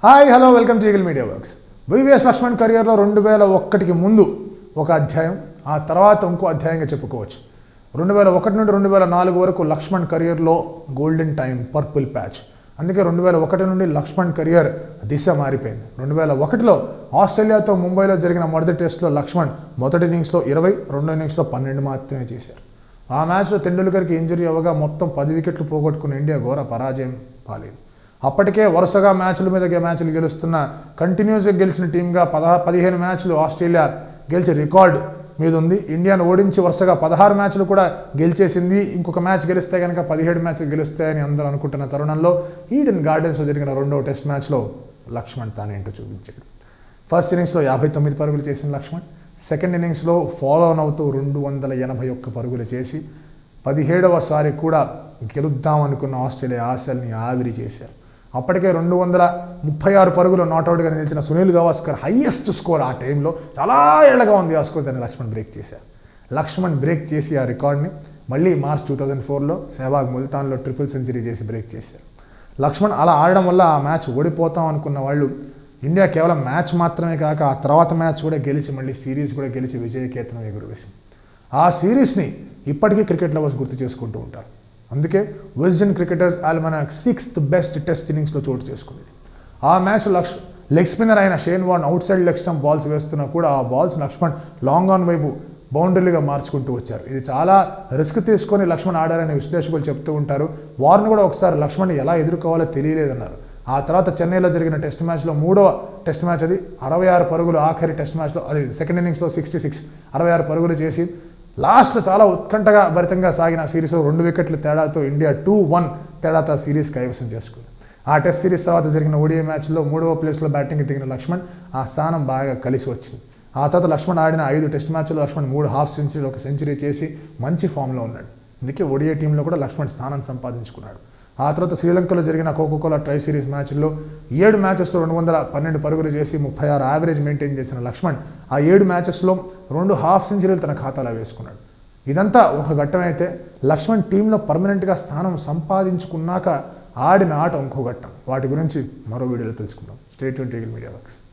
hi hello welcome to eagle media works V V S Laxman కెరియర్లో రెండు వేల ఒక్కటికి ముందు ఒక అధ్యాయం ఆ తర్వాత ఇంకో అధ్యాయంగా చెప్పుకోవచ్చు రెండు వేల ఒకటి నుండి రెండు వేల నాలుగు వరకు లక్ష్మణ్ కెరియర్లో గోల్డెన్ టైం పర్పుల్ ప్యాచ్ అందుకే రెండు వేల ఒకటి నుండి లక్ష్మణ్ కెరియర్ దిశ మారిపోయింది రెండు వేల ఒకటిలో ఆస్ట్రేలియాతో ముంబైలో జరిగిన మొదటి టెస్ట్లో లక్ష్మణ్ మొదటి ఇన్నింగ్స్లో ఇరవై రెండో ఇన్నింగ్స్లో పన్నెండు మాత్రమే చేశారు ఆ మ్యాచ్లో తెండూల్కర్కి ఇంజరీ అవ్వగా మొత్తం పది వికెట్లు పోగొట్టుకున్న ఇండియా ఘోర పరాజయం పాలేదు అప్పటికే వరుసగా మ్యాచ్ల మీద మ్యాచ్లు గెలుస్తున్న కంటిన్యూస్గా గెలిచిన టీంగా పదహా పదిహేను మ్యాచ్లు ఆస్ట్రేలియా గెలిచే రికార్డ్ మీద ఉంది ఇండియాను ఓడించి వరుసగా పదహారు మ్యాచ్లు కూడా గెలిచేసింది ఇంకొక మ్యాచ్ గెలిస్తే కనుక పదిహేడు మ్యాచ్లు గెలుస్తాయని అందరూ అనుకుంటున్న తరుణంలో ఈడెన్ గార్డెన్స్లో జరిగిన రెండవ టెస్ట్ మ్యాచ్లో లక్ష్మణ్ తానేంటో చూపించాడు ఫస్ట్ ఇన్నింగ్స్లో యాభై తొమ్మిది పరుగులు చేసిన లక్ష్మణ్ సెకండ్ ఇన్నింగ్స్లో ఫాలో ఆన్ అవుతూ రెండు వందల ఎనభై ఒక్క పరుగులు చేసి పదిహేడవసారి కూడా గెలుద్దాం అనుకున్న ఆస్ట్రేలియా ఆశల్ని ఆవిరి చేశారు అప్పటికే రెండు వందల ముప్పై ఆరు పరుగులు నాట్అవుట్గా నిలిచిన సునీల్ గవాస్కర్ హయ్యెస్ట్ స్కోర్ ఆ టైంలో చాలా ఏళ్ళగా ఉంది ఆ స్కోర్ దాన్ని లక్ష్మణ్ బ్రేక్ చేశారు లక్ష్మణ్ బ్రేక్ చేసి ఆ రికార్డ్ని మళ్ళీ మార్చ్ టూ థౌజండ్ ఫోర్లో సెహవాగ్ ముల్తాన్లో ట్రిపుల్ సెంచరీ చేసి బ్రేక్ చేశారు లక్ష్మణ్ అలా ఆడడం వల్ల ఆ మ్యాచ్ ఓడిపోతాం అనుకున్న వాళ్ళు ఇండియా కేవలం మ్యాచ్ మాత్రమే కాక ఆ తర్వాత మ్యాచ్ కూడా గెలిచి మళ్ళీ సిరీస్ కూడా గెలిచి విజయకేతనం ఎగురవేసింది ఆ సిరీస్ని ఇప్పటికీ క్రికెట్ లవర్స్ గుర్తు చేసుకుంటూ ఉంటారు అందుకే Wisden cricketers almanack sixth best test ఇన్నింగ్స్లో చోటు చేసుకుంది ఆ మ్యాచ్ లక్ష్ లెగ్ స్పిన్నర్ అయిన Shane Warne outside leg stump balls వేస్తున్నా కూడా ఆ బాల్స్ లక్ష్మణ్ లాంగ్ ఆన్ వైపు బౌండరీలుగా మార్చుకుంటూ వచ్చారు ఇది చాలా రిస్క్ తీసుకొని లక్ష్మణ్ ఆడారని విశ్లేషకులు చెప్తూ ఉంటారు వారిని కూడా ఒకసారి లక్ష్మణ్ ఎలా ఎదుర్కోవాలో తెలియలేదన్నారు ఆ తర్వాత చెన్నైలో జరిగిన టెస్ట్ మ్యాచ్లో మూడవ టెస్ట్ మ్యాచ్ అది అరవై ఆరు పరుగులు ఆఖరి టెస్ట్ మ్యాచ్లో అది సెకండ్ ఇన్నింగ్స్లో సిక్స్టీ సిక్స్ అరవై ఆరు పరుగులు చేసి లాస్ట్లో చాలా ఉత్కంఠగా భరితంగా సాగిన సిరీస్లో రెండు వికెట్ల తేడాతో ఇండియా టూ వన్ తేడాతో సిరీస్ కైవసం చేసుకుంది ఆ టెస్ట్ సిరీస్ తర్వాత జరిగిన ఓడిఐ మ్యాచ్లో మూడవ ప్లేస్లో బ్యాటింగ్ దిగిన లక్ష్మణ్ ఆ స్థానం బాగా కలిసి వచ్చింది ఆ తర్వాత లక్ష్మణ్ ఆడిన ఐదు టెస్ట్ మ్యాచ్లో లక్ష్మణ్ మూడు హాఫ్ సెంచరీలు ఒక సెంచరీ చేసి మంచి ఫామ్లో ఉన్నాడు అందుకే ఓడిఐ టీంలో కూడా లక్ష్మణ్ స్థానం సంపాదించుకున్నాడు ఆ తర్వాత శ్రీలంకలో జరిగిన కోకోకోలా ట్రై సిరీస్ మ్యాచ్ల్లో ఏడు మ్యాచెస్లో రెండు వందల పన్నెండు పరుగులు చేసి ముప్పై ఆరు యావరేజ్ మెయింటైన్ చేసిన లక్ష్మణ్ ఆ ఏడు మ్యాచెస్లో రెండు హాఫ్ సెంచరీలు తన ఖాతాలో వేసుకున్నాడు ఇదంతా ఒక ఘట్టం అయితే లక్ష్మణ్ టీంలో పర్మనెంట్గా స్థానం సంపాదించుకున్నాక ఆడిన ఆట ఇంకో ఘట్టం వాటి గురించి మరో వీడియోలో తెలుసుకుందాం స్టేట్ ట్వంటీ మీడియా వర్క్స్